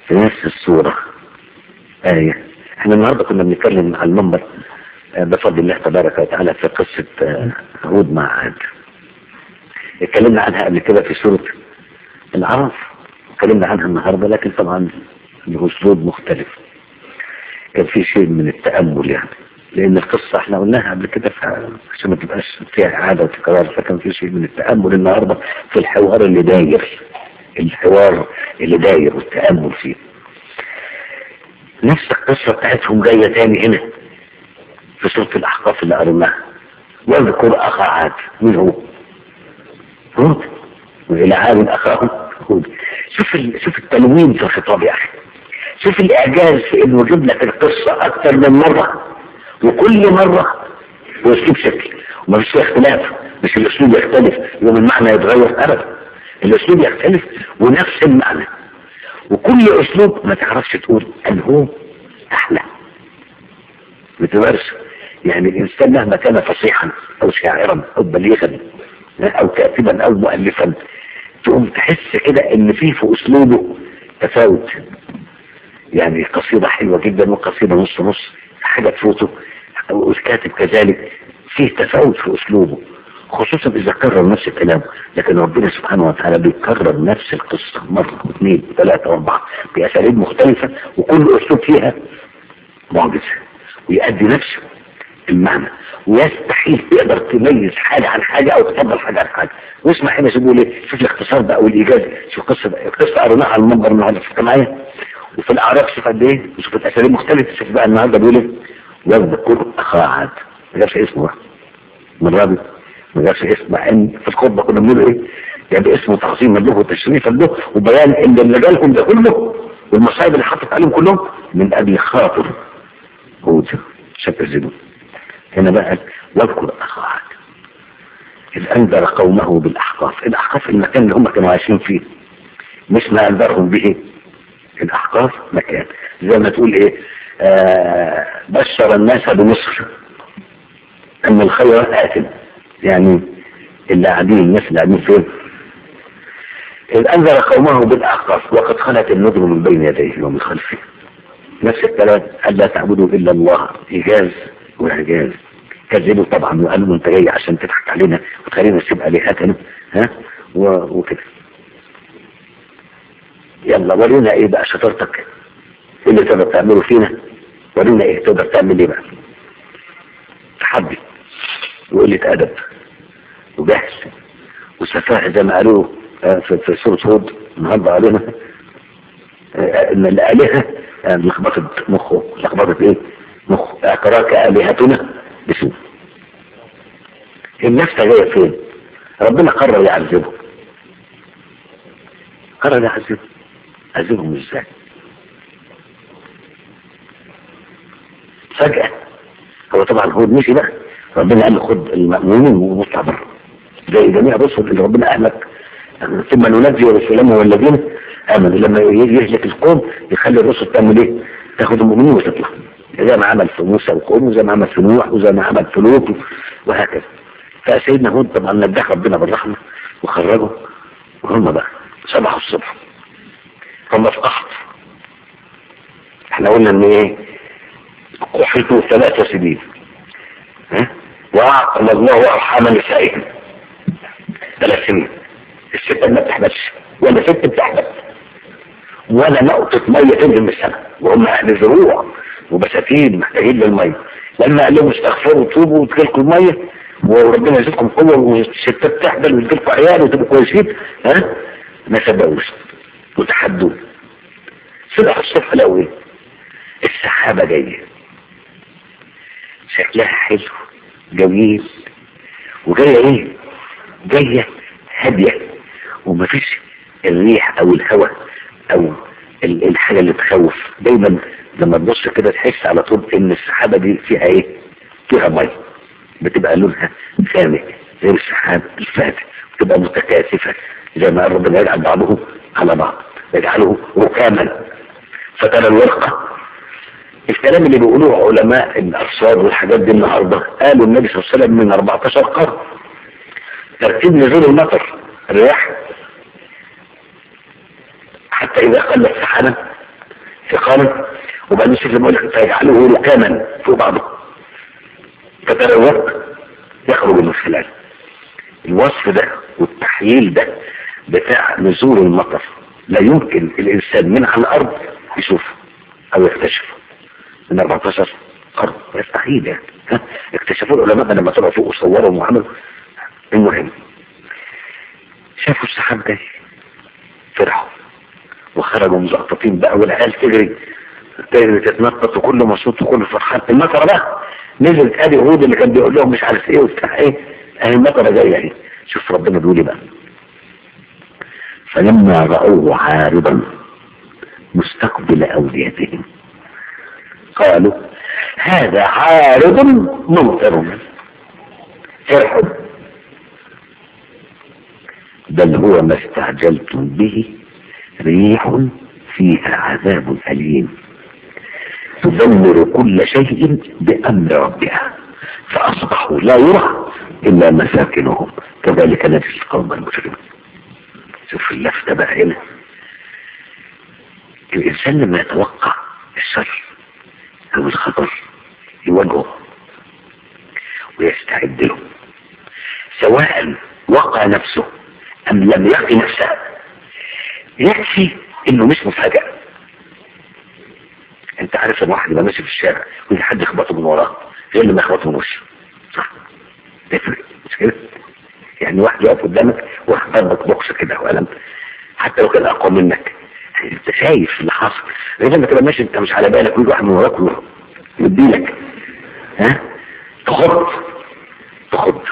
في نفس الصورة آية احنا النهاردة كنا بنتكلم على المنبر آه، بفضل الله تبارك وتعالى في قصة آه، هود مع عاد اتكلمنا عنها قبل كده في سورة العرف اتكلمنا عنها النهاردة لكن طبعا بأسلوب مختلف كان في شيء من التأمل يعني لأن القصة احنا قلناها قبل كده ف- عشان ما تبقاش فيها إعادة وتكرار فكان في شيء من التأمل النهاردة في الحوار اللي داير الحوار اللي داير والتأمل فيه نفس القصة بتاعتهم جاية تاني هنا في سورة الأحقاف اللي قريناها واذكر أخا عاد مين هو؟ هود وإلى عاد أخاهم هود شوف ال... شوف التلوين في الخطاب يا أخي شوف الإعجاز في إنه يجيب لك القصة أكثر من مرة وكل مرة بأسلوب شكل وما فيش فيها اختلاف مش الأسلوب يختلف يوم المعنى يتغير أبدا الأسلوب يختلف ونفس المعنى وكل أسلوب ما تعرفش تقول أن هو أحلى بتمارس يعني الإنسان مهما كان فصيحا أو شاعرا أو بليغا أو كاتبا أو مؤلفا تقوم تحس كده إن فيه في أسلوبه تفاوت يعني قصيدة حلوة جدا وقصيدة نص نص حاجة تفوته والكاتب كذلك فيه تفاوت في أسلوبه خصوصا إذا كرر نفس الكلام لكن ربنا سبحانه وتعالى بيكرر نفس القصة مرة واثنين وثلاثة وأربعة بأساليب مختلفة وكل أسلوب فيها معجزة ويؤدي نفسه المعنى ويستحيل تقدر تميز حاجة عن حاجة أو تفضل حاجة عن حاجة واسمع هنا بيقول ايه شوف الاختصار بقى والإيجاز شوف قصة القصة قريناها على المنبر النهارده شفت معايا وفي الأعراف شوف قد ايه وشوف الأساليب مختلفة شوف بقى النهارده بيقول ايه واذكر أخا عاد ما جابش اسمه بقى من رابط ما جابش اسم مع ان في الخطبة كنا بنقول ايه جاب اسمه تعظيما له وتشريفا له وبيان ان اللي جالهم ده كله والمصايب اللي حطت عليهم كلهم من اجل خاطر هود شكل زينون هنا بقى واذكر اخا عاد إذ أنذر قومه بالأحقاف الأحقاف المكان اللي هم كانوا عايشين فيه مش ما أنذرهم به الأحقاف مكان زي ما تقول إيه آه بشر الناس بمصر أن الخير آت يعني اللي قاعدين الناس اللي قاعدين فين إذ أنذر قومه بالأحقاف وقد خلت النذر من بين يديه ومن خلفه نفس الكلام ألا تعبدوا إلا الله إيجاز وإعجاز كذبوا طبعا وقالوا له انت جاي عشان تضحك علينا وتخلينا نسيب الهتنا ها و- وكده يلا ورينا ايه بقى شطارتك ايه اللي تقدر تعمله فينا ورينا ايه تقدر تعمل ايه بقى تحدي وقلة ادب وجهل وسفاهة زي ما قالوا آه، في في سورة هود النهارده علينا آه، ان الالهه آه، لخبطت مخه لخبطت ايه مخه اعتراك الهتنا بسوء النفس جايه فين ربنا قرر يعذبه قرر يعذبه عذبهم ازاي فجأة هو طبعا هو مشي بقى ربنا قال له خد المأمونين ومطلع بره زي جميع الرسل اللي ربنا أهلك ثم ننجي رسلنا والذين آمنوا لما يهلك القوم يخلي الرسل تعمل ايه؟ تاخد المؤمنين وتطلع زي ما عمل في موسى وقومه وزي ما عمل في نوح وزي ما عمل في لوط وهكذا فسيدنا هود طبعا نجح ربنا بالرحمة وخرجه وهم بقى صبحوا الصبح هم في قحط احنا قلنا ان ايه قحطوا ثلاث سنين ها وأعقم الله أرحام نسائهم ثلاث سنين الست ما بتحبسش ولا ست بتحبس ولا نقطة مية تنزل من السماء وهم أهل زروع وبساتين محتاجين للمية لما قال لهم استغفروا وتوبوا وتجيلكم المية وربنا يزيدكم قوة والستات تحبل وتجيلكم عيال وتبقوا كويسين ها ما صدقوش وتحدوا صبح الصبح لقوا ايه السحابة جاية شكلها حلو جميل وجاية ايه جاية هادية ومفيش الريح او الهواء او ال- الحاجة اللي تخوف دايما لما تبص كده تحس على طول ان السحابة دي فيها ايه فيها مية بتبقى لونها غامق زي السحاب الفاتح بتبقى متكاثفة زي ما قال ربنا يجعل بعضه على بعض يجعله ركاما فترى الورقة الكلام اللي بيقولوه علماء الأبصار والحاجات دي النهاردة قالوا النبي صلى الله عليه وسلم من 14 قرن ترتيب نزول المطر الرياح حتى إذا قلت سحابا ثقالا وبعدين شوف لما يقول لك فيجعله ركاما فوق بعضه فترى الوقت يخرج من خلاله الوصف ده والتحليل ده بتاع نزول المطر لا يمكن الانسان من على الارض يشوفه او يكتشفه من 14 قرن يستحيل يعني ها؟ اكتشفوا العلماء لما طلعوا فوق وصوروا وعملوا المهم شافوا السحاب جاي فرحوا وخرجوا مزقططين بقى والعيال تجري تجري تتنطط وكل مبسوط وكل فرحان المطره بقى نزلت ادي هود اللي كان بيقول لهم مش عارف ايه وبتاع ايه اهي المطره جايه اهي شوف ربنا بيقول ايه بقى فلما رأوه عارضا مستقبل أوديتهم قالوا هذا عارض ممطر فرحوا بل هو ما استعجلتم به ريح فيها عذاب أليم تدمر كل شيء بأمر ربها فأصبحوا لا يرى إلا مساكنهم كذلك نجزي القوم المجرمين شوف اللفتة بقى هنا الإنسان لما يتوقع الشر أو الخطر يواجهه ويستعد له سواء وقع نفسه أم لم يقي نفسه يكفي إنه مش مفاجأة أنت عارف إن واحد يبقى ماشي في الشارع ويجي حد يخبطه من وراه غير لما يخبطه من وشه صح تفرق مش كده يعني واحد يقف قدامك واحد ضربك بوكس كده وقلم حتى لو كان اقوى منك انت شايف اللي حصل غير لما تبقى ماشي انت مش على بالك ويجي واحد من وراك يديلك ها تخض تخض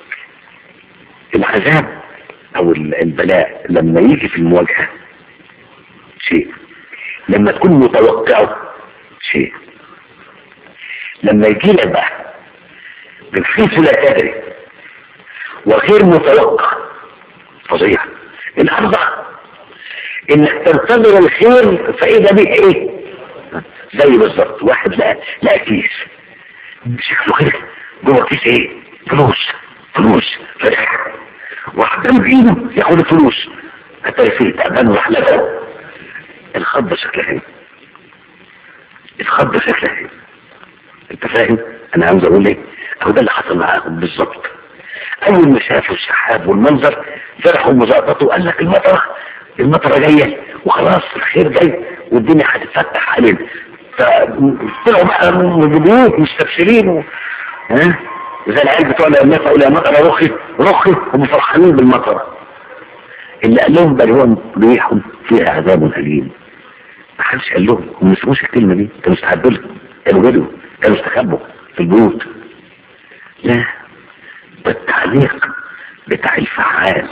العذاب او البلاء لما يجي في المواجهه شيء لما تكون متوقعه شيء لما يجي لك بقى من حيث لا تدري وغير متوقع فظيع الأربع انك تنتظر الخير فاذا به ايه زي بالظبط واحد لقى لقى كيس شكله خير جوه كيس ايه فلوس فلوس فرح واحد ده بايده ياخد الفلوس حتى فيه تعبان وحلفه الخضه شكلها ايه الخضه شكلها ايه انت فاهم انا عاوز اقول ايه هو ده اللي حصل معاهم بالظبط اول ما شافوا السحاب والمنظر فرحوا وزقططوا قال لك المطره المطره جايه وخلاص الخير جاي والدنيا هتتفتح علينا فطلعوا بقى من البيوت مستبشرين و... ها زي العيال بتوع الناس يقول يا مطره رخي رخي هم فرحانين بالمطره اللي قال لهم بل هو ريح فيها عذاب اليم ما حدش قال لهم هم ما سموش الكلمه دي كانوا استعدوا لها كانوا جروا كانوا استخبوا في البيوت لا ده التعليق بتاع الفعال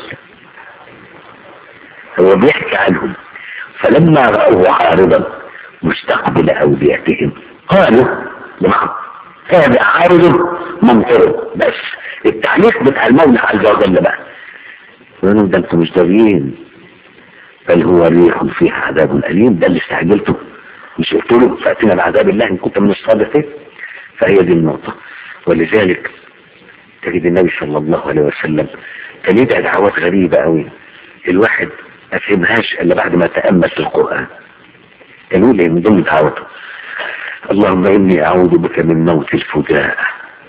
هو بيحكي عنهم فلما رأوه عارضا مستقبل أوديتهم قالوا نعم هذا عارض ممطر بس التعليق بتاع المولى عز وجل بقى يقولوا ده انتم مش داريين بل هو ريح فيها عذاب أليم ده اللي استعجلته مش قلت له فأتنا بعذاب الله إن كنت من الصادقين فهي دي النقطة ولذلك تجد النبي صلى الله عليه وسلم كان يدعي دعوات غريبة قوي الواحد ما فهمهاش الا بعد ما تأمل في القرآن كان يقول ايه من ضمن دعوته اللهم اني اعوذ بك من موت الفجاء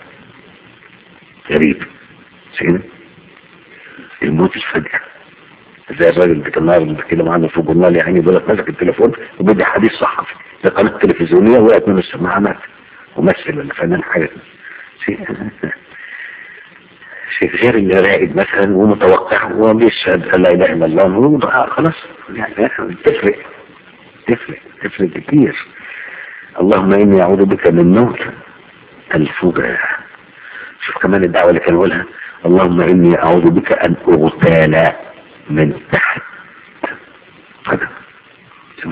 غريب سيدنا الموت الفجأة زي الراجل اللي كان النهارده بيتكلم عنه في جورنال يعني بيقول لك مسك التليفون وبدي حديث صحفي في قناه تلفزيونيه وقعت من السماعه مات ممثل ولا فنان حاجه شيء شيء غير اللي راقد مثلا ومتوقع وبيشهد لا اله الا الله خلاص يعني تفرق تفرق تفرق كتير اللهم اني اعوذ بك من موت الفجاء شوف كمان الدعوه اللي كان يقولها اللهم اني اعوذ بك ان اغتال من تحت قدم شوف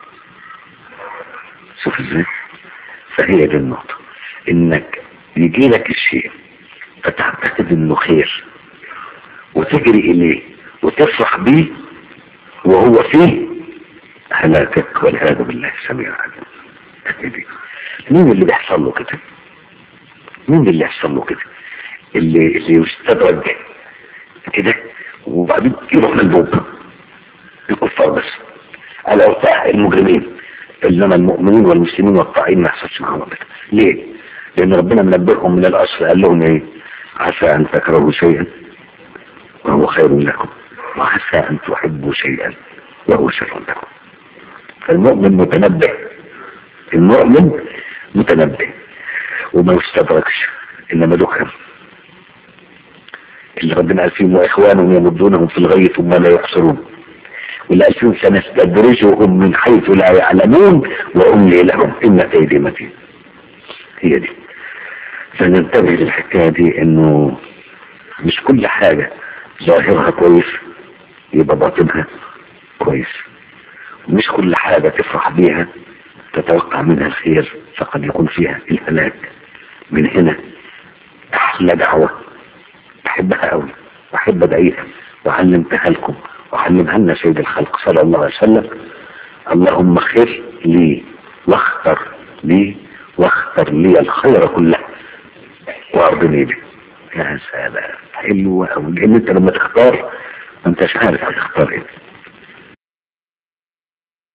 شوف ازاي فهي دي النقطه انك يجي لك الشيء فتعتقد انه خير وتجري اليه وتفرح به وهو فيه هلاكك والعياذ بالله السميع العليم مين اللي بيحصل له كده مين اللي يحصل له كده اللي اللي يستدرج كده وبعدين يروح للبوب الكفار بس الاوساع المجرمين انما المؤمنين والمسلمين والطائعين ما يحصلش معاهم ابدا ليه؟ لان ربنا منبههم من الاصل قال لهم ايه؟ عسى ان تكرهوا شيئا وهو خير لكم وعسى ان تحبوا شيئا وهو شر لكم فالمؤمن متنبه المؤمن متنبه وما يستدركش انما دكهم اللي ربنا قال فيهم واخوانهم يمدونهم في الغي ثم لا يحصرون واللي قال فيهم سنستدرجهم من حيث لا يعلمون واملي لهم ان كيدي متين هي دي فننتبه للحكايه دي انه مش كل حاجه ظاهرها كويس يبقى باطنها كويس مش كل حاجه تفرح بيها تتوقع منها الخير فقد يكون فيها الهلاك من هنا احلى دعوه بحبها قوي واحب ادعيها وعلمتها لكم وعلمها لنا سيد الخلق صلى الله عليه وسلم اللهم خير لي واختر لي واختر لي الخير كله وارضني به يا سلام حلوة قوي لان انت لما تختار ما انتش عارف هتختار ايه